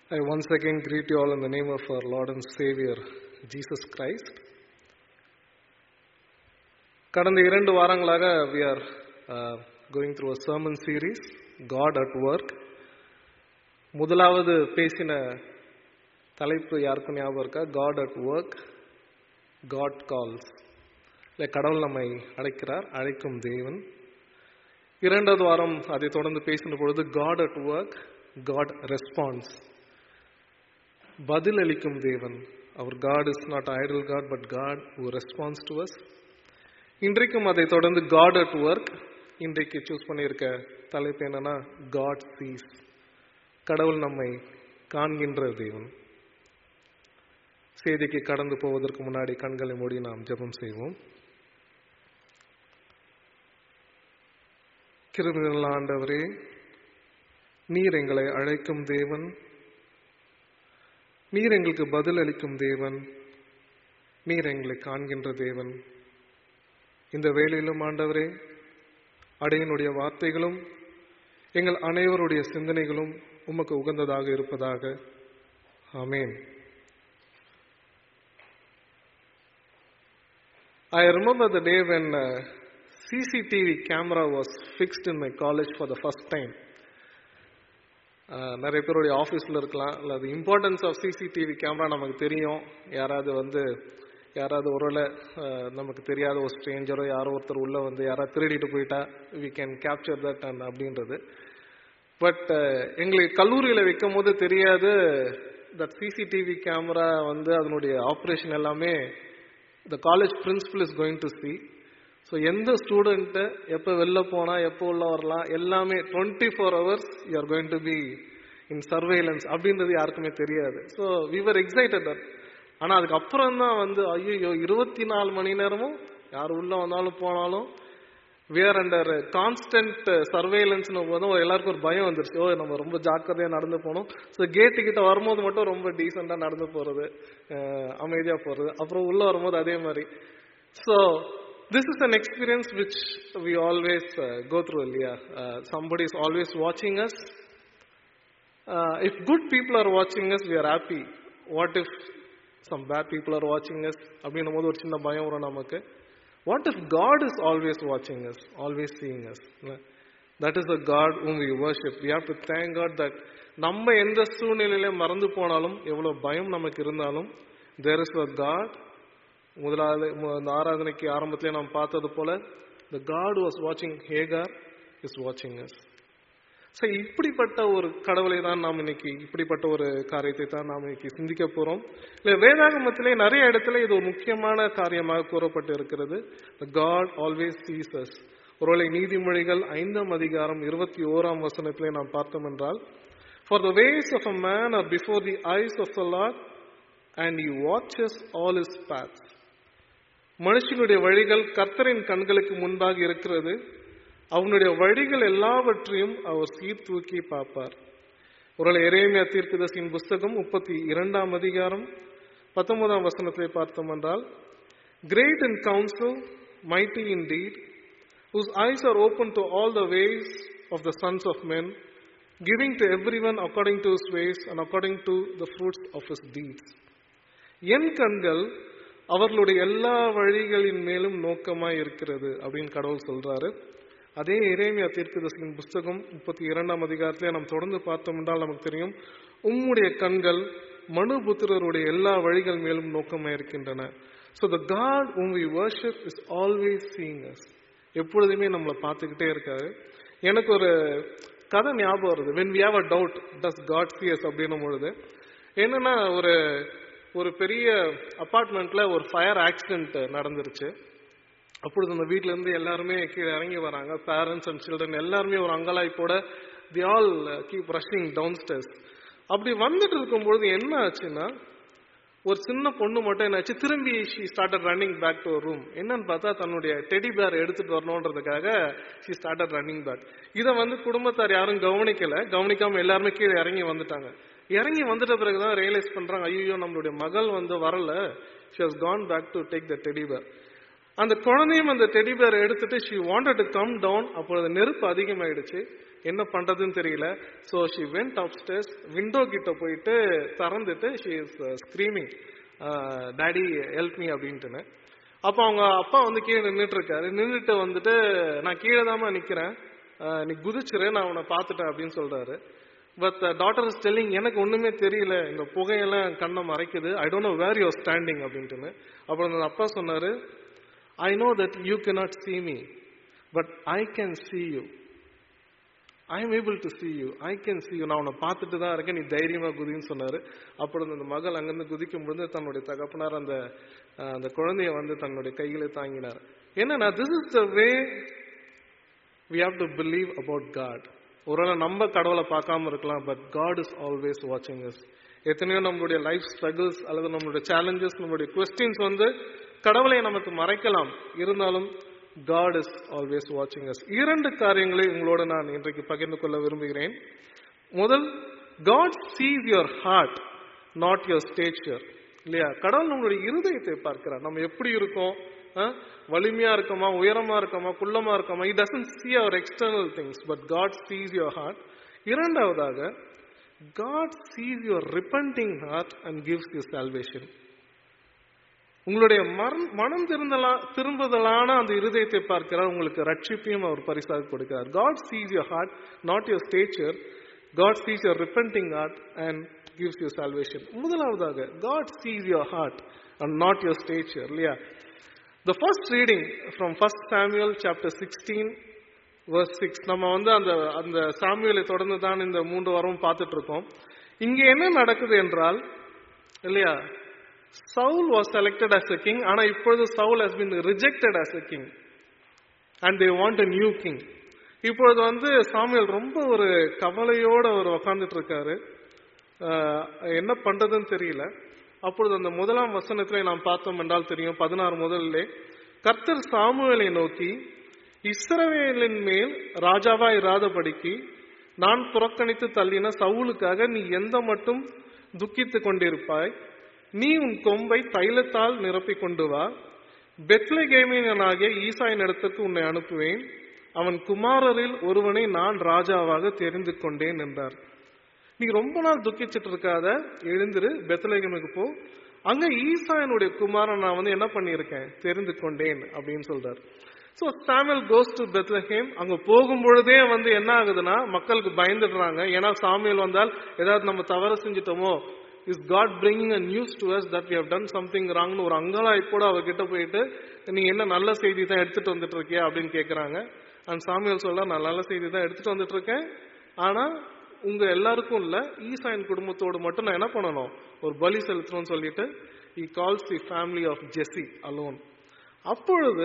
I once again greet you all in the name of our Lord and Savior, Jesus Christ. கடந்த இரண்டு வாரங்களாக we are uh, going through a sermon series, God at Work. முதலாவது பேசின தலைப்பு யாருக்கும் ஞாபகம் இருக்கா God at work God calls இல்லை கடவுள் நம்மை அழைக்கிறார் அழைக்கும் தேவன் இரண்டாவது வாரம் அதை தொடர்ந்து பேசின பொழுது God at work God response பதில் அளிக்கும் தேவன் அவர் God is not idol God but God who response to us இன்றைக்கும் அதை தொடர்ந்து காட் அட் ஒர்க் இன்றைக்கு சூஸ் பண்ணியிருக்க தலைப்பு என்னன்னா காட் சீஸ் கடவுள் நம்மை காண்கின்ற தேவன் செய்திக்கு கடந்து போவதற்கு முன்னாடி கண்களை மூடி நாம் ஜெபம் செய்வோம் கிருமிகள் ஆண்டவரே நீர் எங்களை அழைக்கும் தேவன் நீர் எங்களுக்கு பதில் அளிக்கும் தேவன் நீர் எங்களை காண்கின்ற தேவன் இந்த வேலையிலும் ஆண்டவரே அடையனுடைய வார்த்தைகளும் எங்கள் அனைவருடைய சிந்தனைகளும் உமக்கு உகந்ததாக இருப்பதாக ஆமேன் I remember the day when uh, CCTV camera was fixed in my college for the first time. நிறைய பேருடைய ஆஃபீஸில் இருக்கலாம் இல்லை அது இம்பார்ட்டன்ஸ் ஆஃப் சிசிடிவி கேமரா நமக்கு தெரியும் யாராவது வந்து யாராவது ஒருவேளை நமக்கு தெரியாத ஒரு ஸ்ட்ரேஞ்சரோ யாரோ ஒருத்தர் உள்ள வந்து யாராவது திருடிட்டு போயிட்டா we can capture that and அப்படின்றது பட் எங்களுக்கு கல்லூரியில் வைக்கும் போது தெரியாது தட் சிசிடிவி கேமரா வந்து அதனுடைய ஆப்ரேஷன் எல்லாமே the college principal is going to see so எந்த ஸ்டூடெண்ட்டு எப்போ வெளில போனால் எப்போ உள்ள வரலாம் எல்லாமே twenty four hours you are going to be in surveillance அப்படின்றது யாருக்குமே தெரியாது ஸோ விவர் எக்ஸைட்டட் ஆனால் அதுக்கப்புறம் தான் வந்து ஐயோ இருபத்தி நாலு மணி நேரமும் யார் உள்ள வந்தாலும் போனாலும் வேர் அண்டர் கான்ஸ்டன்ட் சர்வேலன்ஸ்னு போதும் எல்லாருக்கும் ஒரு பயம் வந்துருச்சு ஓ நம்ம ரொம்ப ஜாக்கிரதையாக நடந்து போகணும் ஸோ கேட்டு கிட்ட வரும்போது மட்டும் ரொம்ப டீசெண்டாக நடந்து போகிறது அமைதியாக போகிறது அப்புறம் உள்ளே வரும்போது அதே மாதிரி so this is an experience which we always go through இல்லையா சம்படி இஸ் ஆல்வேஸ் வாட்சிங் as if good people are வாட்சிங் as we are happy what if some bad people are வாட்சிங் அஸ் அப்படின்னும் போது ஒரு சின்ன பயம் வரும் நமக்கு what if God is always வாட்சிங் as always seeing as that is the God um we worship we have to thank God that நம்ம எந்த சூழ்நிலையில மறந்து போனாலும் எவ்வளவு பயம் நமக்கு இருந்தாலும் தேர் இஸ் அ காட் முதலாவது இந்த ஆராதனைக்கு ஆரம்பத்திலே நாம் பார்த்தது போல த காட் வாஸ் வாட்சிங் ஹேகார் இஸ் வாட்சிங் அஸ் ஸோ இப்படிப்பட்ட ஒரு கடவுளை தான் நாம் இன்னைக்கு இப்படிப்பட்ட ஒரு காரியத்தை தான் நாம் இன்னைக்கு சிந்திக்க போறோம் இல்லை வேதாகமத்திலே நிறைய இடத்துல இது ஒரு முக்கியமான காரியமாக கூறப்பட்டு இருக்கிறது காட் ஆல்வேஸ் சீசஸ் ஒருவேளை நீதிமொழிகள் ஐந்தாம் அதிகாரம் இருபத்தி ஓராம் வசனத்திலே நாம் பார்த்தோம் என்றால் for the ways of a man are before the eyes of the Lord and you watches all is paths மனுஷனுடைய வழிகள் கர்த்தரின் கண்களுக்கு முன்பாக இருக்கிறது அவனுடைய வழிகள் எல்லாவற்றையும் அவர் சீர்தூக்கி பார்ப்பார் ஒருவேளை எரேமியா தீர்க்கதர்சியின் புஸ்தகம் முப்பத்தி இரண்டாம் அதிகாரம் பத்தொன்பதாம் வசனத்தை பார்த்தோம் என்றால் great in council mighty in deed whose eyes are open to all the ways of the sons of men, giving to everyone according to his ways and according to the fruits of his deeds. என் கண்கள் அவர்களுடைய எல்லா வழிகளின் மேலும் நோக்கமாய் இருக்கிறது அப்படின்னு கடவுள் சொல்றாரு அதே இறைமையா தீர்க்கதர்சியின் புஸ்தகம் முப்பத்தி இரண்டாம் அதிகாரத்திலே நாம் தொடர்ந்து பார்த்தோம் என்றால் நமக்கு தெரியும் உம்முடைய கண்கள் மனுபுத்திரருடைய எல்லா வழிகள் மேலும் நோக்கமாக இருக்கின்றன so the God um we worship is always seeing us எப்பொழுதுமே நம்மளை பார்த்துக்கிட்டே இருக்காரு எனக்கு ஒரு கதை ஞாபகம் வருது when we have a doubt does God sees அப்படின்னும் பொழுது என்னன்னா ஒரு ஒரு பெரிய அப்பார்ட்மெண்ட்ல ஒரு ஃபயர் ஆக்சிடென்ட் நடந்துருச்சு அப்பொழுது அந்த வீட்ல இருந்து எல்லாருமே கீழே இறங்கி வராங்க பேரண்ட்ஸ் அண்ட் சில்ட்ரன் எல்லாருமே ஒரு அங்கலாய்ப்போட they all keep rushing downstairs அப்படி வந்துட்டு இருக்கும்பொழுது என்ன ஆச்சுன்னா ஒரு சின்ன பொண்ணு மட்டும் என்னாச்சு திரும்பி she started running back to room என்னன்னு பார்த்தா தன்னுடைய டெடி பேர் எடுத்துட்டு வரணுன்றதுக்காக ஷி ஸ்டார்டட் ரன்னிங் பேக் இதை வந்து குடும்பத்தார் யாரும் கவனிக்கல கவனிக்காம எல்லாருமே கீழே இறங்கி வந்துட்டாங்க இறங்கி வந்துட்ட பிறகுதான் ரியலைஸ் பண்றாங்க ஐயோ நம்மளுடைய மகள் வந்து வரல she has gone back to take the teddy bear அந்த குழந்தையும் அந்த டெடி பேர் எடுத்துட்டு she wanted to come down அப்பொழுது நெருப்பு அதிகமாயிடுச்சு என்ன பண்றதுன்னு தெரியல so she went upstairs window கிட்ட போயிட்டு திறந்துட்டு she is screaming daddy help me அப்படின்ட்டுன்னு அப்போ அவங்க அப்பா வந்து கீழே நின்றுட்டு இருக்காரு நின்றுட்டு வந்துட்டு நான் கீழே தாம்மா நிக்கிறேன் ஆஹ் நீ குதிச்சிரு நான் உன்னை பார்த்துட்டேன் அப்படின்னு சொல்றாரு பட் டாட்டர் இஸ் டெல்லிங் எனக்கு ஒண்ணுமே தெரியல இந்த புகையெல்லாம் கண்ணை மறைக்குது I don't know where you're standing அப்படின்ட்டுன்னு அப்புறம் அந்த அப்பா சொன்னாரு I know that you cannot see me but I can see you I am able to see you I can see you நான் உன்னை பார்த்துட்டு தான் இருக்கேன் நீ தைரியமா குதின்னு சொன்னாரு அப்பொழுது அந்த மகள் அங்கிருந்து குதிக்கும் பொழுது தன்னுடைய தகப்பனார் அந்த அஹ், அந்த குழந்தைய வந்து தன்னுடைய கையில தாங்கினார் என்னன்னா this is the way we have to believe about God ஒருவேளை நம்ம கடவுளை பார்க்காம இருக்கலாம் பட் காட் இஸ் ஆல்வேஸ் வாட்சிங் us எத்தனையோ நம்மளுடைய லைஃப் ஸ்ட்ரகிள்ஸ் அல்லது நம்மளுடைய சேலஞ்சஸ் நம்மளுடைய கொஸ்டின்ஸ் வந்து கடவுளை நமக்கு மறைக்கலாம் இருந்தாலும் காட் இஸ் ஆல்வேஸ் வாட்சிங் us இரண்டு காரியங்களை உங்களோட நான் இன்றைக்கு பகிர்ந்து கொள்ள விரும்புகிறேன் முதல் God sees your heart not your stature இல்லையா கடவுள் நம்மளுடைய இருதயத்தை பார்க்கிறார் நம்ம எப்படி இருக்கோம் ஆ? வலிமையா இருக்கோமா உயரமா இருக்கோமா குள்ளமா இருக்கோமா it doesn't see our external things but God sees your heart இரண்டாவதாக God sees your repenting heart and gives you salvation உங்களுடைய மரம் மனம் திருந்தலா திரும்புதலான அந்த இருதயத்தை பார்க்கிறார் உங்களுக்கு ரட்சிப்பையும் அவர் பரிசாக கொடுக்கிறார் God sees your heart not your stature God sees your repenting heart and gives your salvation முதலாவதாக God sees your heart and not your stature இல்லையா the first reading from first Samuel chapter sixteen verse six நம்ம வந்து அந்த அந்த சாமுவேலை தொடர்ந்து தான் இந்த மூன்று வாரமும் பார்த்துட்டு இருக்கோம் இங்க என்ன நடக்குது என்றால் இல்லையா Saul was selected as a king ஆனா இப்பொழுது Saul has been rejected as a king and they want a new king இப்பொழுது வந்து சாமுவேல் ரொம்ப ஒரு கவலையோட அவர் உக்காந்துட்டு இருக்காரு ஆஹ் என்ன பண்றதுன்னு தெரியல அப்பொழுது அந்த முதலாம் வசனத்திலே நாம் பார்த்தோம் என்றால் தெரியும் பதினாறு முதல்லே கர்த்தர் சாமுவேலை நோக்கி இஸ்ரவேலின் மேல் ராஜாவா இராதபடிக்கு நான் புறக்கணித்து தள்ளின சவுலுக்காக நீ எந்த மட்டும் துக்கித்துக் கொண்டிருப்பாய் நீ உன் கொம்பை தைலத்தால் நிரப்பிக் கொண்டு வா பெத்லகேமியனாகிய ஈசாயின் இடத்துக்கு உன்னை அனுப்புவேன் அவன் குமாரரில் ஒருவனை நான் ராஜாவாக தெரிந்து கொண்டேன் என்றார் நீ ரொம்ப நாள் துக்கிச்சிட்டு இருக்காத எழுந்திரு பெத்லகேமுக்கு போ அங்க ஈசாயனுடைய குமாரன் நான் வந்து என்ன பண்ணியிருக்கேன் தெரிந்து கொண்டேன் அப்படின்னு சொல்றார் so Samuel goes to Bethlehem அங்க போகும் பொழுதே வந்து என்ன ஆகுதுன்னா மக்களுக்கு பயந்துடுறாங்க ஏன்னா சாமுவேல் வந்தால் ஏதாவது நம்ம தவறு செஞ்சிட்டோமோ is God bringing a news to us that we have done something ராங்னு ஒரு அங்கலாய்ப்போட அவர்கிட்ட போயிட்டு நீ என்ன நல்ல செய்தி தான் எடுத்துட்டு வந்துட்டு இருக்கியா அப்படின்னு கேட்கறாங்க அண்ட் சாமுவேல் சொல்ல நான் நல்ல செய்தி தான் எடுத்துட்டு வந்துட்டு இருக்கேன் ஆனா உங்க எல்லாருக்கும் இல்ல ஈசாயின் குடும்பத்தோடு மட்டும் நான் என்ன பண்ணணும் ஒரு பலி செலுத்தணும்னு சொல்லிட்டு he calls the family of Jesse alone அப்பொழுது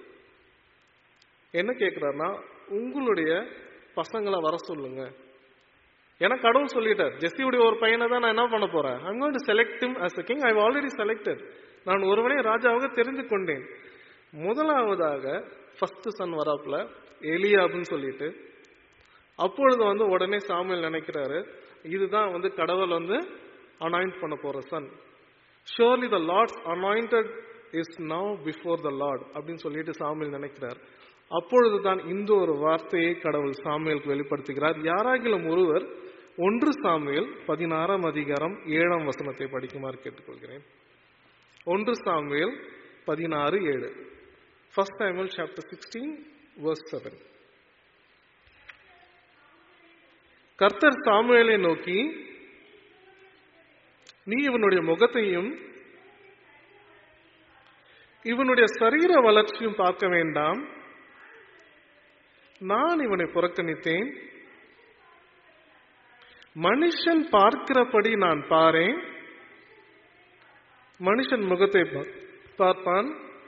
என்ன கேட்கிறாருன்னா உங்களுடைய பசங்களை வர சொல்லுங்க ஏன்னா கடவுள் சொல்லிட்டார் ஜெஸ்ஸியுடைய ஒரு பையனை தான் நான் என்ன பண்ண போறேன் I'm going to select him as a king I've already selected நான் ஒருவனே ராஜாவாக தெரிந்து கொண்டேன் முதலாவதாக ஃபர்ஸ்ட் சன் வராப்புல எலியாப்னு சொல்லிட்டு அப்பொழுது வந்து உடனே சாமுவேல் நினைக்கிறாரு இதுதான் வந்து கடவுள் வந்து அனாயிண்ட் பண்ண போற son surely the Lord's anointed is now before the Lord அப்படின்னு சொல்லிட்டு சாமுவேல் நினைக்கிறார் அப்பொழுதுதான் இந்த ஒரு வார்த்தையை கடவுள் சாமுவேலுக்கு வெளிப்படுத்துகிறார் யாராகிலும் ஒருவர் ஒன்று சாமுவேல் பதினாறாம் அதிகாரம் ஏழாம் வசனத்தை படிக்குமாறு கேட்டுக்கொள்கிறேன் ஒன்று சாமுவேல் பதினாறு ஏழு first Samuel chapter sixteen verse seven கர்த்தர் சாமுவேலை நோக்கி நீ இவனுடைய முகத்தையும் இவனுடைய சரீர வளர்ச்சியும் பார்க்க வேண்டாம் நான் இவனை புறக்கணித்தேன் மனுஷன் பார்க்கிறபடி நான் பாரேன் மனுஷன் முகத்தை பா- பார்ப்பான்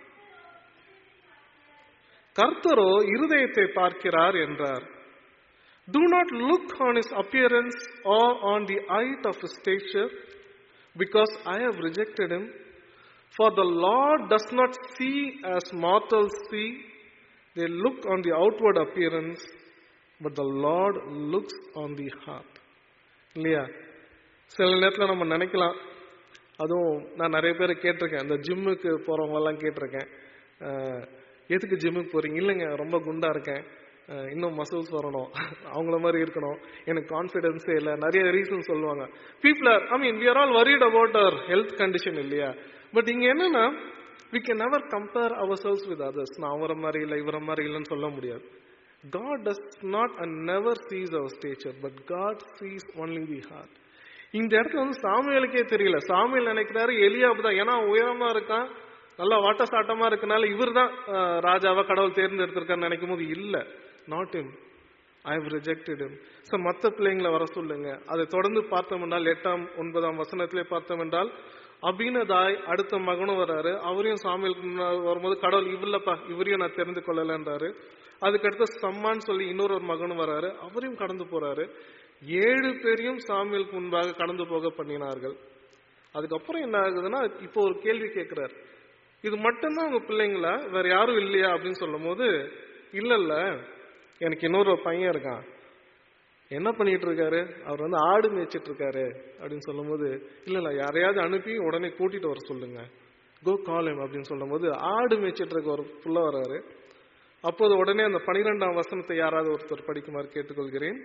கர்த்தரோ இருதயத்தை பார்க்கிறார் என்றார் Do not look on his appearance or on the height of his stature, because I have rejected him. For the Lord does not see as mortals see. They look on the outward appearance, but the Lord looks on the heart. இல்லையா சில நேரத்தில் நம்ம நினைக்கலாம் அதுவும் நான் நிறைய பேர் கேட்டிருக்கேன் அந்த ஜிம்முக்கு போறவங்க எல்லாம் கேட்டிருக்கேன் அஹ், எதுக்கு ஜிம்முக்கு போறீங்க இல்லைங்க ரொம்ப குண்டா இருக்கேன் அஹ், இன்னும் மசில்ஸ் வரணும் அவங்கள மாதிரி இருக்கணும் எனக்கு கான்ஃபிடென்ஸே இல்லை நிறைய ரீசன் சொல்லுவாங்க people are I mean we are all worried about our health condition இல்லையா பட் இங்க என்னன்னா we can never compare ourselves with others நான் அவரை மாதிரி இல்லை இவரை மாதிரி இல்லைன்னு சொல்ல முடியாது God does not and never sees our stature, but God sees only the heart. இந்த இடத்துல வந்து சாமியலுக்கே தெரியல சாமியல் நினைக்கிறாரு எலியாபு தான் ஏன்னா உயரமா இருக்கான் நல்லா வாட்ட சாட்டமா இருக்கனால இவர் தான் ராஜாவா கடவுள் தேர்ந்தெடுத்திருக்கான்னு நினைக்கும் போது இல்ல not him I have rejected him so மற்ற பிள்ளைங்களை வர சொல்லுங்க அதை தொடர்ந்து பார்த்தோம் என்றால் எட்டாம் ஒன்பதாம் வசனத்திலே பார்த்தோம் என்றால் அபினதாய் அடுத்த மகனும் வராரு அவரையும் சாமியலுக்கு முன்னாடி வரும்போது கடவுள் இவ்வளப்பா இவரையும் நான் தெரிந்து கொள்ளலன்றாரு அதுக்கடுத்து சம்மான்னு சொல்லி இன்னொரு ஒரு மகனும் வராரு அவரையும் கடந்து போறாரு ஏழு பேரையும் சாமியலுக்கு முன்பாக கடந்து போக பண்ணினார்கள் அதுக்கப்புறம் என்ன ஆகுதுன்னா இப்போ ஒரு கேள்வி கேட்கிறார் இது மட்டும்தான் உங்க பிள்ளைங்களா வேற யாரும் இல்லையா அப்படின்னு சொல்லும் போது இல்ல இல்ல எனக்கு இன்னொரு ஒரு பையன் இருக்கான் என்ன பண்ணிட்டு இருக்காரு அவர் வந்து ஆடு மேய்ச்சிட்டு இருக்காரு அப்படின்னு சொல்லும்போது இல்ல இல்ல யாரையாவது அனுப்பி உடனே கூட்டிட்டு வர சொல்லுங்க கோ காலம் அப்படின்னு சொல்லும்போது ஆடு மேய்ச்சிட்டு இருக்க ஒரு புள்ள வராரு அப்போது உடனே அந்த பனிரெண்டாம் வசனத்தை யாராவது ஒருத்தர் படிக்குமாறு கேட்டுக்கொள்கிறேன்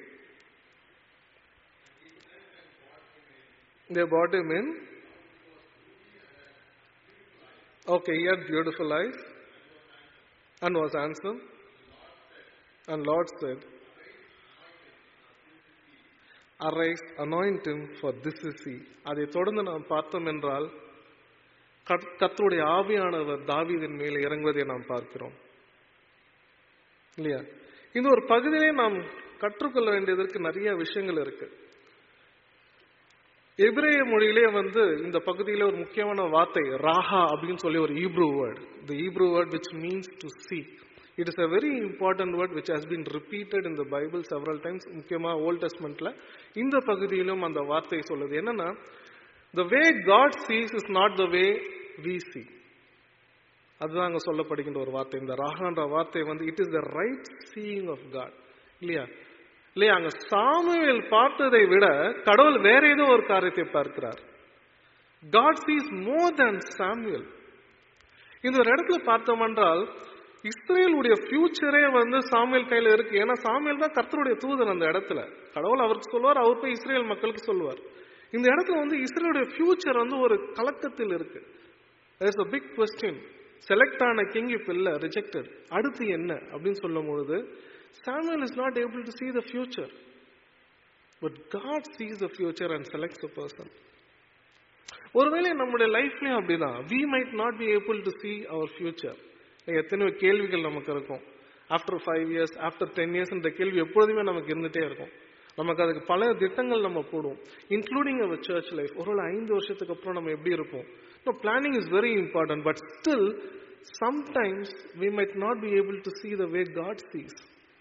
They brought him in. Okay, he had beautiful eyes and was handsome. And Lord said, Arise, anoint him, for this is he. அதை தொடர்ந்து நாம் பார்த்தோம் என்றால் கர்த்- கர்த்தருடைய ஆவியானவர் தாவீதின் மேலே இறங்குவதை நாம் பார்க்கிறோம் இல்லையா இந்த ஒரு பகுதியிலே நாம் கற்றுக்கொள்ள வேண்டியதற்கு நிறைய விஷயங்கள் இருக்கு எபிரேய மொழியிலே வந்து இந்த பகுதியில ஒரு முக்கியமான வார்த்தை ராஹா அப்படின்னு சொல்லி ஒரு Hebrew word the Hebrew word which means to see it is a very important word which has been repeated in the bible several times முக்கியமா ஓல்ட் டெஸ்ட்மெண்ட்ல இந்த பகுதியிலும் அந்த வார்த்தை சொல்லுது என்னன்னா the way god sees is not the way we see அதுதான் அங்க சொல்லப்படுகின்ற ஒரு வார்த்தை இந்த ராகான்ற வார்த்தை வந்து it is the right seeing of God இல்லையா இல்லையா அங்க சாமுவேல் பார்த்ததை விட கடவுள் வேற ஏதோ ஒரு காரியத்தை பார்க்கிறார் God sees more than Samuel இந்த ஒரு இடத்துல பார்த்தோம் என்றால் இஸ்ரேலுடைய ஃபியூச்சரே வந்து சாமுவேல் கையில இருக்கு ஏன்னா சாமுவேல் தான் கர்த்தருடைய தூதன் அந்த இடத்துல கடவுள் அவருக்கு சொல்லுவார் அவர் போய் இஸ்ரேல் மக்களுக்கு சொல்லுவார் இந்த இடத்துல வந்து இஸ்ரேலுடைய ஃபியூச்சர் வந்து ஒரு கலக்கத்தில் இருக்கு there's a big question select ஆன கிங் இப்ப இல்ல ரிஜெக்டட் அடுத்து என்ன அப்படின்னு சொல்லும் பொழுது Samuel is not able to see the future but god sees the future and selects a person ஒருவேளை நம்முடைய லைஃப்லயும் அப்படிதான் we might not be able to see our future எத்தனையோ கேள்விகள் நமக்கு இருக்கும் after five years after ten years இந்த கேள்வி எப்பொழுதுமே நமக்கு இருந்துட்டே இருக்கும் நமக்கு அதுக்கு பல திட்டங்கள் நம்ம போடுவோம் இன்க்ளூடிங் அவர் சர்ச் லைஃப் ஒருவேளை ஐந்து வருஷத்துக்கு அப்புறம் நம்ம எப்படி இருப்போம் No, planning is very important, but still, sometimes we might not be able to see the way God sees.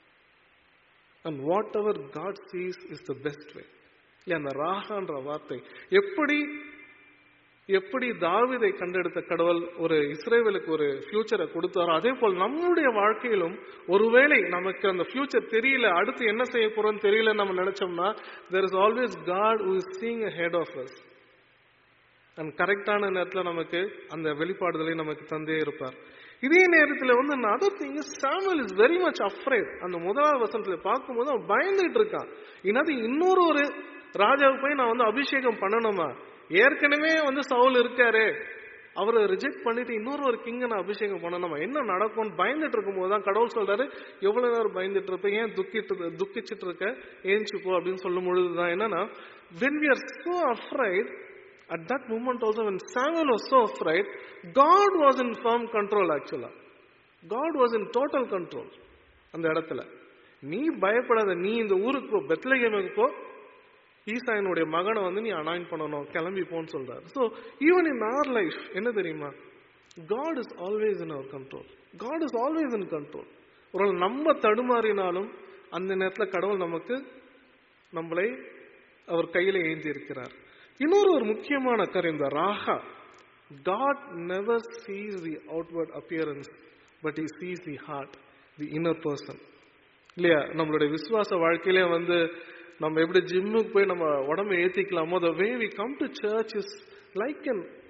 And whatever God sees is the best way. இல்லையா அந்த ராகான்ற வார்த்தை எப்படி எப்படி தாவிதை கண்டெடுத்த கடவுள் ஒரு இஸ்ரேவேலுக்கு ஒரு ஃபியூச்சரை கொடுத்தாரோ அதே போல் நம்மளுடைய வாழ்க்கையிலும் ஒருவேளை நமக்கு அந்த ஃபியூச்சர் தெரியல அடுத்து என்ன செய்ய போறோம்னு தெரியல நம்ம நினைச்சோம்னா there is always God who is seeing ahead of us and கரெக்டான நேரத்தில் நமக்கு அந்த வெளிப்பாடுதலை நமக்கு தந்தே இருப்பார் இதே நேரத்தில் வந்து other thing Samuel is very much afraid அந்த முதலாவது வசனத்துல பார்க்கும்போது அவன் பயந்துட்டு இருக்கான் என்னது இன்னொரு ஒரு ராஜாவுக்கு போய் நான் வந்து அபிஷேகம் பண்ணணுமா ஏற்கனவே வந்து சவுல் இருக்காரு அவரை ரிஜெக்ட் பண்ணிட்டு இன்னொரு ஒரு கிங்க நான் அபிஷேகம் பண்ணணுமா என்ன நடக்கும்னு பயந்துட்டு இருக்கும்போது தான் கடவுள் சொல்றாரு எவ்வளவு நேரம் பயந்துட்டு இருப்ப ஏன் துக்கிட்டு துக்கிச்சிட்டு இருக்க ஏஞ்சி போ அப்படின்னு சொல்லும் பொழுதுதான் என்னன்னா when we are so afraid At that moment also when Samuel was so afraid, God was in firm control actually. God was in total control. அந்த இடத்துல நீ பயப்படாத நீ இந்த ஊருக்கு போ பெத்லகேமுக்கு போ ஈசாயனுடைய மகனை வந்து நீ அனாயின் பண்ணணும் கிளம்பி போன்னு சொல்றாரு so even in our life என்ன தெரியுமா God is always in our control God is always in control ஒரு நம்ம தடுமாறினாலும் அந்த நேரத்தில் கடவுள் நமக்கு நம்மளை அவர் கையில ஏந்தி இருக்கிறார் இன்னொரு ஒரு முக்கியமான கரு இந்த ராகா God never sees the outward appearance but he sees the heart the inner person இல்லையா நம்மளுடைய விசுவாச வாழ்க்கையிலே வந்து நம்ம எப்படி ஜிம்முக்கு போய் நம்ம உடம்பை ஏத்திக்கலாமோ the way we come to church is like an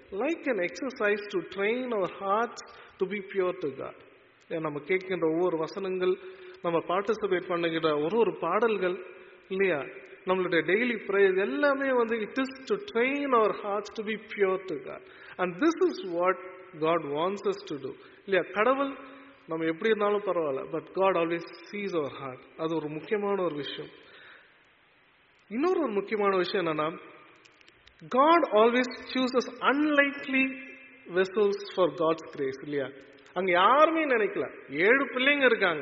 like an exercise to train our hearts to be pure to God நம்ம கேட்கின்ற ஒவ்வொரு வசனங்கள் நம்ம பார்ட்டிசிபேட் பண்ணுகிற ஒரு ஒரு பாடல்கள் இல்லையா நம்மளுடைய டெய்லி ப்ரேயர் எல்லாமே வந்து it is to train our hearts to be pure to God and this is what God wants us to do இல்லையா கடவுள் நம்ம எப்படி இருந்தாலும் பரவாயில்ல but God always sees our heart அது ஒரு முக்கியமான ஒரு விஷயம் இன்னொரு ஒரு முக்கியமான விஷயம் என்னன்னா God always chooses unlikely vessels for God's grace இல்லையா அங்க யாருமே நினைக்கல ஏழு பிள்ளைங்க இருக்காங்க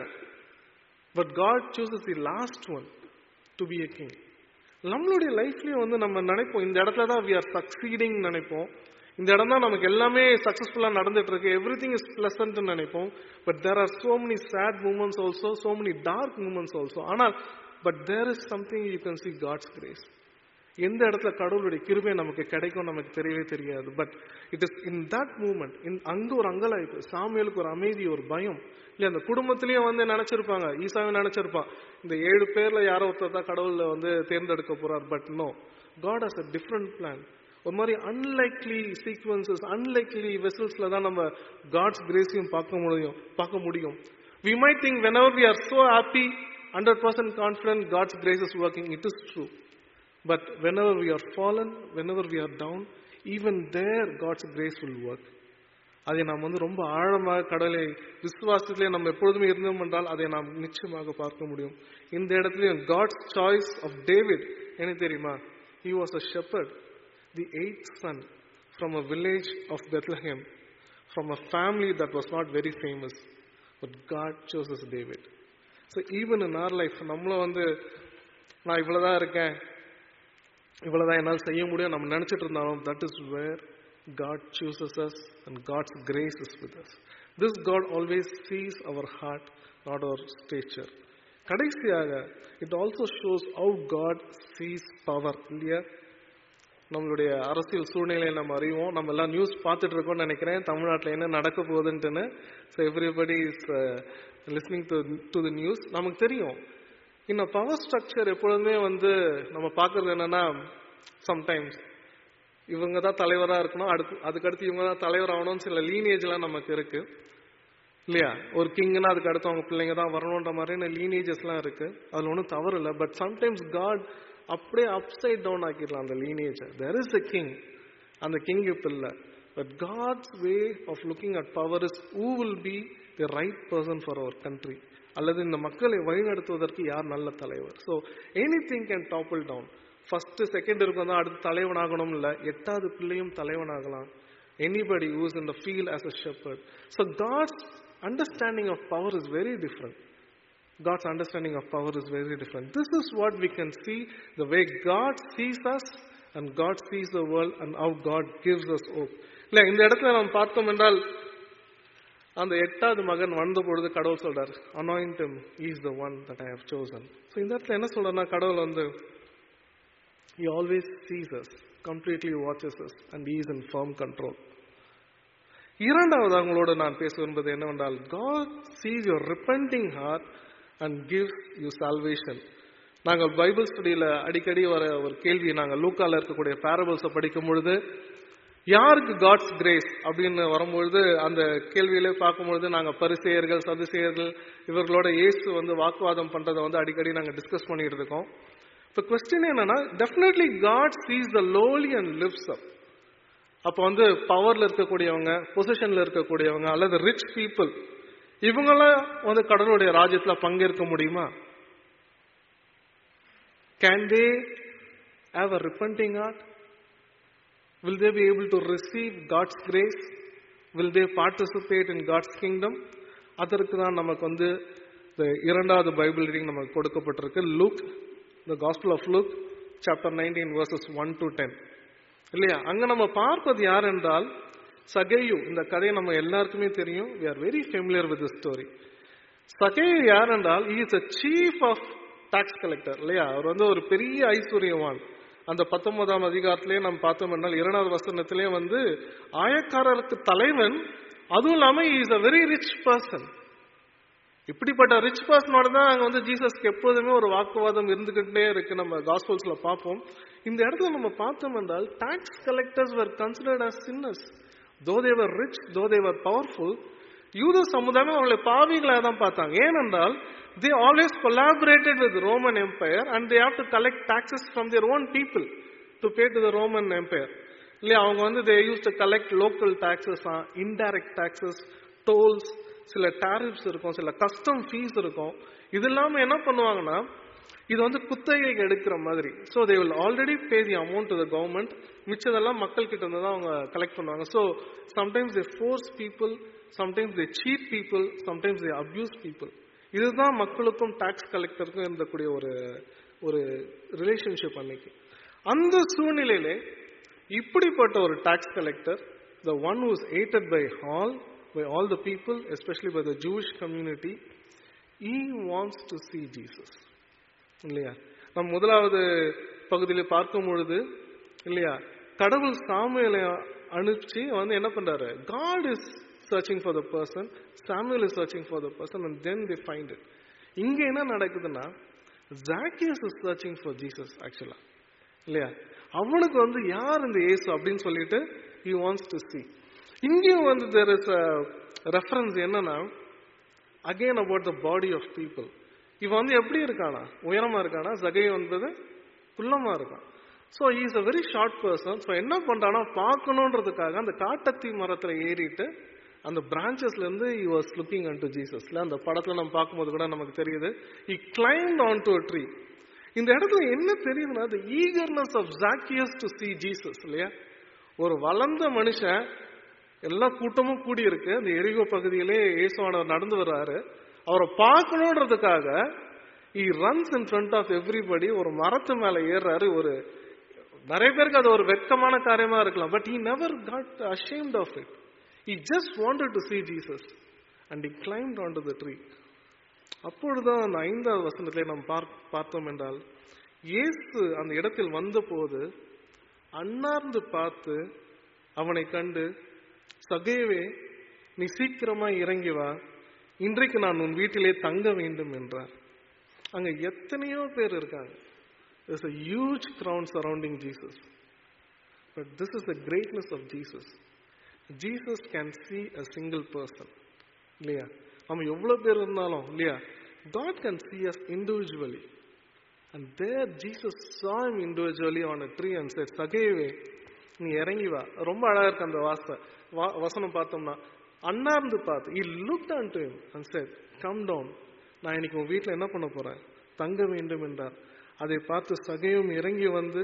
but God chooses the last one to be a king நம்மளுடைய லைஃப்லயும் வந்து நம்ம நினைப்போம் இந்த இடத்துல தான் வி ஆர் சக்சீடிங் நினைப்போம் இந்த இடம் தான் நமக்கு எல்லாமே சக்சஸ்ஃபுல்லா நடந்துட்டு இருக்கு எவ்ரி திங் இஸ் பிளசன்ட் நினைப்போம் but there are so many sad moments also so many dark moments also ஆனால் but there is something you can see God's grace எந்த இடத்துல கடவுளுடைய கிருபை நமக்கு கிடைக்கும் நமக்கு தெரியவே தெரியாது but it is in that moment in அங்க ஒரு அங்கலாய்ப்பு சாமியலுக்கு ஒரு அமைதி ஒரு பயம் இல்ல அந்த குடும்பத்திலயும் வந்து நினைச்சிருப்பாங்க ஈசாவை நினைச்சிருப்பான் இந்த ஏழு பேர்ல யாரோ ஒருத்தர் தான் கடவுள்ல வந்து தேர்ந்தெடுக்க போறார் but no God has a different plan ஒரு மாதிரி அன்லைக்லி சீக்வன்சஸ் அன்லைக்லி வெசல்ஸ்ல தான் நம்ம காட்ஸ் கிரேஸையும் பார்க்க முடியும் பார்க்க முடியும் we might think whenever we are so happy hundred percent confident God's grace is working it is true But whenever we are fallen, whenever we are down, even there God's grace will work. அதை நாம் வந்து ரொம்ப ஆழமாக கடவுளை விசுவாசத்திலே நம்ம எப்பொழுதுமே இருந்தோம் என்றால் அதை நாம் நிச்சயமாக பார்க்க முடியும் இந்த இடத்துலயும் காட்ஸ் சாய்ஸ் ஆஃப் டேவிட் என்ன தெரியுமா he was a shepherd the eight son from a village of Bethlehem from a family that was not very famous but God chooses David so even in our life நம்மளும் வந்து நான் இவ்வளவுதான் இருக்கேன் இவ்வளவுதான் என்னால் செய்ய முடியும் நம்ம நினைச்சிட்டு இருந்தாலும் that is where God chooses us and God's grace is with us this God always sees our heart not our stature கடைசியாக it also shows out God sees power இல்லையா நம்மளுடைய அரசியல் சூழ்நிலையை நம்ம அறிவோம் நம்ம எல்லாம் நியூஸ் பார்த்துட்டு இருக்கோம்னு நினைக்கிறேன் தமிழ்நாட்டில் என்ன நடக்க போகுதுன்ட்டுன்னு so everybody is listening to to the news நமக்கு தெரியும் இந்த பவர் ஸ்ட்ரக்சர் எப்பொழுதுமே வந்து நம்ம பார்க்கறது என்னன்னா சம்டைம்ஸ் இவங்க தான் தலைவராக இருக்கணும் அடுத்து அதுக்கடுத்து இவங்க தான் தலைவர் ஆகணும்னு சில லீனேஜ்லாம் நமக்கு இருக்கு இல்லையா ஒரு கிங்னா அதுக்கு அடுத்து அவங்க பிள்ளைங்க தான் வரணுன்ற மாதிரியான லீனேஜஸ்லாம் இருக்கு அதில் ஒன்றும் தவறு இல்லை பட் சம்டைம்ஸ் காட் அப்படியே அப்சைட் டவுன் ஆக்கிடலாம் அந்த lineage there is a king அந்த கிங் இப்போ இல்லை but God's way of looking at power is who will be the right person for our country அல்லது இந்த மக்களை வழிநடத்துவதற்கு யார் நல்ல தலைவர் so anything can topple down first second இருக்கும் தான் அடுத்து தலைவனாகணும் இல்லை எட்டாவது பிள்ளையும் தலைவனாகலாம் anybody use in the field as a shepherd so God's understanding of power is very different God's understanding of power is very different. This is what we can see the way God sees us and God sees the world and how God gives us hope. இல்ல இந்த இடத்துல நாம் பார்த்தோம் என்றால் அந்த எட்டாவது மகன் வந்த பொழுது கடவுள் சொல்றார் anoint him is the one that I have chosen so இந்த இடத்துல என்ன சொல்றேன்னா கடவுள் வந்து he always sees us completely watches us and he is in firm control இரண்டாவது அவங்களோடு நான் பேச விரும்புவது என்னவென்றால் God sees your repenting heart and gives you salvation நாங்கள் பைபிள் ஸ்டடியில அடிக்கடி வர ஒரு கேள்வி நாங்கள் லூக்கால இருக்கக்கூடிய பேரபிள்ஸை படிக்கும் பொழுது யாருக்கு காட்ஸ் கிரேஸ் அப்படின்னு வரும்பொழுது அந்த கேள்வியிலே பார்க்கும்பொழுது நாங்க பரிசெயர்கள் சதுசெயர்கள் இவர்களோட இயேசு வந்து வாக்குவாதம் பண்றதை வந்து அடிக்கடி நாங்க டிஸ்கஸ் பண்ணிட்டு இருக்கோம் இப்போ கொஸ்டின் என்னன்னா definitely God sees the lowly and lifts up அப்போ வந்து பவர்ல இருக்கக்கூடியவங்க பொசிஷன்ல இருக்கக்கூடியவங்க அல்லது ரிச் பீப்புள் இவங்களாம் வந்து கடவுளுடைய ராஜ்யத்துல பங்கேற்க முடியுமா can they have a repenting heart will they be able to receive God's grace will they participate in God's kingdom அதற்கு தான் நமக்கு வந்து இந்த இரண்டாவது பைபிள் ரீடிங் நமக்கு கொடுக்கப்பட்டிருக்கு Luke the gospel of Luke chapter nineteen verses one to ten இல்லையா அங்க நம்ம பார்ப்பது யார் என்றால் சகேயு இந்த கதையை நம்ம எல்லாருக்குமே தெரியும் we are very familiar with story சகேயு யார் என்றால் is a chief of tax collector இல்லையா அவர் வந்து ஒரு பெரிய ஐஸ்வர்யவான் அந்த பத்தொன்பதாம் அதிகாரத்திலே நம்ம பார்த்தோம் என்றால் இரண்டாவது வசனத்திலே வந்து ஆயக்காரருக்கு தலைவன் அதுவும் இல்லாம is a very rich person இப்படிப்பட்ட ரிச் பர்சனோட தான் அங்க வந்து ஜீசஸ்க்கு எப்போதுமே ஒரு வாக்குவாதம் இருந்துகிட்டே இருக்கு நம்ம காஸ்பல்ஸ்ல பார்ப்போம் இந்த இடத்துல நம்ம பார்த்தோம் என்றால் tax collectors were considered as sinners though they were rich though they were powerful யூத சமுதாயம் அவர்களை பாவிகளாக தான் பார்த்தாங்க ஏனென்றால் they always collaborated with the roman empire and they have to collect taxes from their own people to pay to the roman empire இல்லையா அவங்க வந்து they used to collect local taxes indirect taxes tolls சில tariffs இருக்கும் சில custom fees இருக்கும் இது இல்லாம என்ன பண்ணுவாங்கன்னா இது வந்து குத்தகைக்கு எடுக்கிற மாதிரி so they will already pay the amount to the government மிச்சதெல்லாம் மக்கள் கிட்ட இருந்து தான் அவங்க கலெக்ட் பண்ணுவாங்க so sometimes they force people sometimes they cheat people sometimes they abuse people இதுதான் மக்களுக்கும் டாக்ஸ் கலெக்டருக்கும் இருந்தக்கூடிய ஒரு ஒரு ரிலேஷன்ஷிப் அன்னைக்கு அந்த சூழ்நிலையிலே இப்படிப்பட்ட ஒரு tax collector the one whose hated by all by all the people especially by the Jewish community he wants to see Jesus இல்லையா நம் முதலாவது பகுதியில் பார்க்கும் பொழுது இல்லையா கடவுள் சாமுவேலை அனுப்பிச்சு வந்து என்ன பண்றாரு God is searching for the person Samuel is searching for the person and then the find it இங்க என்ன நடக்குதுன்னா Zacchaeus is searching for Jesus ஆக்சுவலா இல்லையா அவனுக்கு வந்து யார் இந்த இயேசு அப்படின்னு சொல்லிட்டு he wants to see இங்கேயும் வந்து there is a ரெஃபரன்ஸ் என்னன்னா again about the body of people இவன் வந்து எப்படி இருக்கானா உயரமா இருக்கானா ஜகை வந்தது குள்ளமா இருக்கான் so is a very short person so என்ன பண்றானா பார்க்கணுன்றதுக்காக அந்த காட்டத்தி மரத்துல ஏறிட்டு அந்த பிரான்ச்சஸ்ல இருந்து he was looking unto ஜீசஸ்ல அந்த படத்துல நம்ம பார்க்கும்போது கூட நமக்கு தெரியுது he climbed onto a tree இந்த இடத்துல என்ன தெரியுதுன்னா the eagerness of Zacchaeus to see Jesus இல்லையா ஒரு வளர்ந்த மனுஷன் எல்லா கூட்டமும் கூடி இருக்கு அந்த எரிகோ பகுதியிலே இயேசுவானவர் நடந்து வர்றாரு அவரை பார்க்கணுன்றதுக்காக he runs in front of everybody ஒரு மரத்து மேல ஏறுறாரு ஒரு நிறைய பேருக்கு அது ஒரு வெட்கமான காரியமா இருக்கலாம் but he never got ashamed of it he just wanted to see Jesus and he climbed onto the tree அப்பொழுதுதான் அந்த ஐந்தாவது வசனத்திலே நாம் பார்க்- பார்த்தோம் என்றால் இயேசு அந்த இடத்தில் வந்தபோது அன்னார்ந்து பார்த்து அவனை கண்டு சகைவே நீ சீக்கிரமா இறங்கி வா இன்றைக்கு நான் உன் வீட்டிலே தங்க வேண்டும் என்றார் அங்க எத்தனையோ பேர் இருக்காங்க There's a huge crowd surrounding Jesus. But this is the greatness of Jesus. Jesus can see a single person. இல்லையா நம்ம எவ்வளவு பேர் இருந்தாலும் இல்லையா God can see us individually. And there Jesus saw him individually on a tree and said, சகைவே நீ இறங்கி வா ரொம்ப அழகா இருக்கு அந்த வாச வா- வசனம் பார்த்தோம்னா அண்ணார்ந்து பார்த்து he looked unto him and said come down நான் இன்னைக்கு உன் வீட்டில் என்ன பண்ண போறேன் தங்க வேண்டும் என்றார் அதை பார்த்து சகையும் இறங்கி வந்து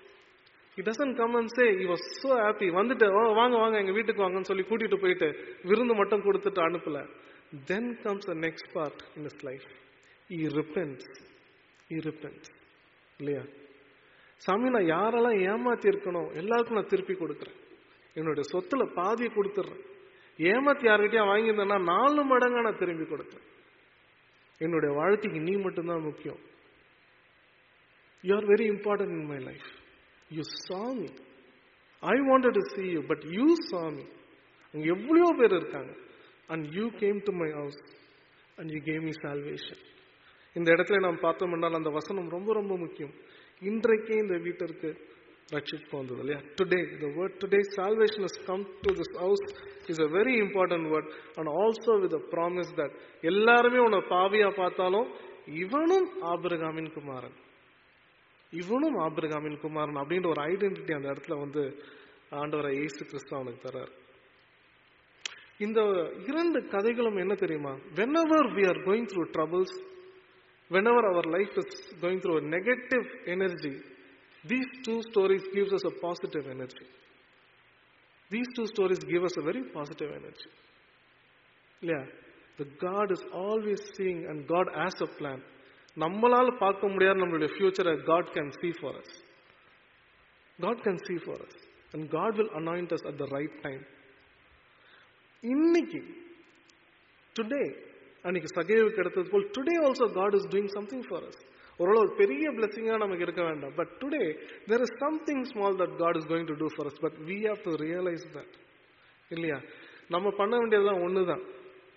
he doesn't come and say he was so happy வந்துட்டு "ஓ, வாங்க வாங்க எங்க வீட்டுக்கு வாங்கன்னு சொல்லி கூட்டிட்டு போயிட்டு விருந்து மட்டும் கொடுத்துட்டு அனுப்பல then comes the next part in his life he repents he repents இல்லையா சாமி நான் யாரெல்லாம் ஏமாத்தி இருக்கணும் எல்லாருக்கும் நான் திருப்பி கொடுக்குறேன் என்னுடைய சொத்துல பாதியை கொடுத்துட்றேன் ஏமாத்தி யார்கிட்டயும் வாங்கியிருந்தேன்னா நாலு மடங்கா நான் திரும்பி கொடுக்குறேன் என்னுடைய வாழ்க்கைக்கு நீ மட்டும்தான் முக்கியம் you are very important in my life you saw me I wanted to see you but you saw me அங்க எவ்வளோ பேர் இருக்காங்க and you came to my house and you came me salvation இந்த இடத்துல நாம் பார்த்தோம் என்றால் அந்த வசனம் ரொம்ப ரொம்ப முக்கியம் இன்றைக்கே இந்த வீட்டிற்கு ரட்சிப்பு வந்தது இல்லையா today the word today salvation has come to this house is a very important word and also with a promise that எல்லாருமே உன்னை பாவியா பார்த்தாலும் இவனும் ஆபிரகாமின் குமாரன் இவனும் ஆபிரகாமின் குமாரன் அப்படின்ற ஒரு ஐடென்டிட்டி அந்த இடத்துல வந்து ஆண்டவரை இயேசு கிறிஸ்து அவனுக்கு தர்றார் இந்த இரண்டு கதைகளும் என்ன தெரியுமா whenever we are going through troubles whenever our life is going through a negative energy these two stories gives us a positive energy these two stories give us a very positive energy இல்லையா the god is always seeing and god has a plan நம்மளால பார்க்க முடியாத நம்மளுடைய ஃபியூச்சரை God can see for us God can see for us and God will anoint us at the right time இன்னைக்கு today அன்னைக்கு சகைவுக்கு எடுத்தது போல் today also God is doing something for us ஒரு ஒரு பெரிய பிளெஸிங்கா நமக்கு இருக்க வேண்டாம் but today there is something small that God is going to do for us but we have to realize that இல்லையா நம்ம பண்ண வேண்டியதெல்லாம் ஒன்று தான்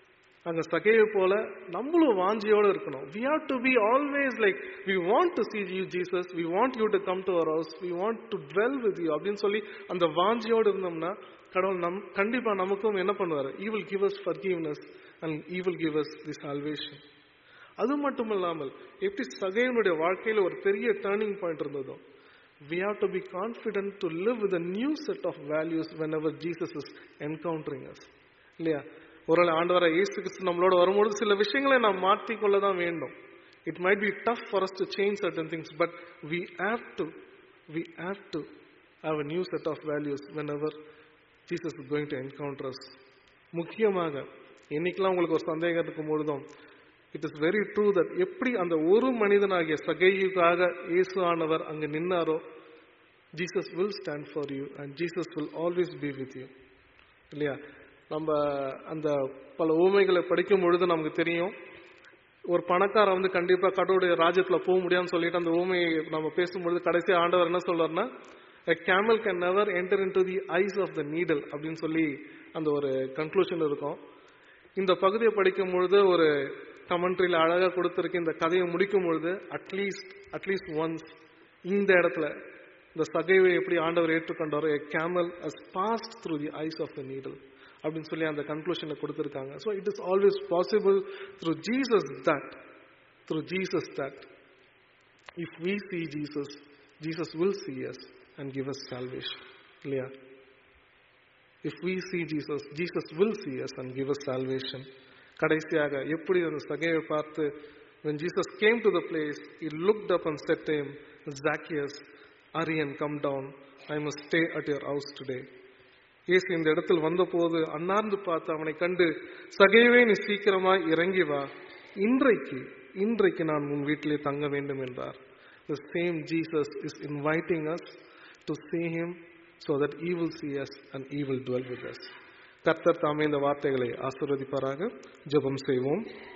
அங்க சகையை போல நம்மளும் வாஞ்சியோட இருக்கணும் we have to be always like we want to see you jesus we want you to come to our house we want to dwell with you அப்படின்னு சொல்லி அந்த வாஞ்சியோட இருந்தோம்னா கடவுள் நம் கண்டிப்பா நமக்கும் என்ன பண்ணுவாரு he will give us forgiveness and he will give us the salvation அது மட்டும் இல்லாமல் எப்படி சகையனுடைய வாழ்க்கையில ஒரு பெரிய டேர்னிங் பாயிண்ட் இருந்ததோ we have to be confident to live with a new set of values whenever jesus is encountering us இல்லையா ஒரு ஆண்டவரை இயேசு கிறிஸ்து நம்மளோட வரும்பொழுது சில விஷயங்களை நாம் மாற்றிக்கொள்ள தான் வேண்டும் it might be tough for us to change certain things but we have to we have to have a new set of values whenever Jesus is going to encounter us முக்கியமாக என்னைக்கெல்லாம் உங்களுக்கு ஒரு சந்தேகம் இருக்கும் பொழுதும் it is very true that எப்படி அந்த ஒரு மனிதனாகிய சகையுக்காக இயேசு ஆனவர் அங்கு நின்னாரோ Jesus will stand for you and Jesus will always be with you இல்லையா நம்ம அந்த பல ஊமைகளை படிக்கும் பொழுது நமக்கு தெரியும் ஒரு பணக்காரன் வந்து கண்டிப்பா கடவுளுடைய ராஜ்யத்துல போக முடியாதுன்னு சொல்லிட்டு அந்த ஊமையை நம்ம பேசும்பொழுது கடைசி ஆண்டவர் என்ன சொல்றாருன்னா a camel can never enter into the eyes of the needle அப்படின்னு சொல்லி அந்த ஒரு கன்க்ளூஷன் இருக்கும் இந்த பகுதியை படிக்கும் பொழுது ஒரு கமெண்ட்ரியில் அழகா கொடுத்திருக்கு இந்த கதையை முடிக்கும் பொழுது அட்லீஸ்ட் அட்லீஸ்ட் ஒன்ஸ் இந்த இடத்துல இந்த சகைவை எப்படி ஆண்டவர் ஏற்றுக்கொண்டாரோ a camel has passed through the eyes of the needle அப்படின்னு சொல்லி அந்த கன்க்ளூஷன்ல கொடுத்திருக்காங்க so it is always possible through Jesus that through Jesus that if we see Jesus Jesus will see us and give us salvation இல்லையா if we see Jesus Jesus will see us and give us salvation கடைசியாக எப்படி அந்த சகையை பார்த்து when Jesus came to the place, he looked up and said to him, Zacchaeus, hurry and come down. I must stay at your house today. இயேசு இந்த இடத்தில் வந்தபோது அன்னார்ந்து பார்த்து அவனை கண்டு சகையவே நீ சீக்கிரமாய் இறங்கி வா இன்றைக்கு இன்றைக்கு நான் உன் வீட்டிலே தங்க வேண்டும் என்றார் the same Jesus is inviting us to see him so that he will see us and he will dwell with us கர்த்தர் தாமே இந்த வார்த்தைகளை ஆசீர்வதிப்பாராக ஜெபம் செய்வோம்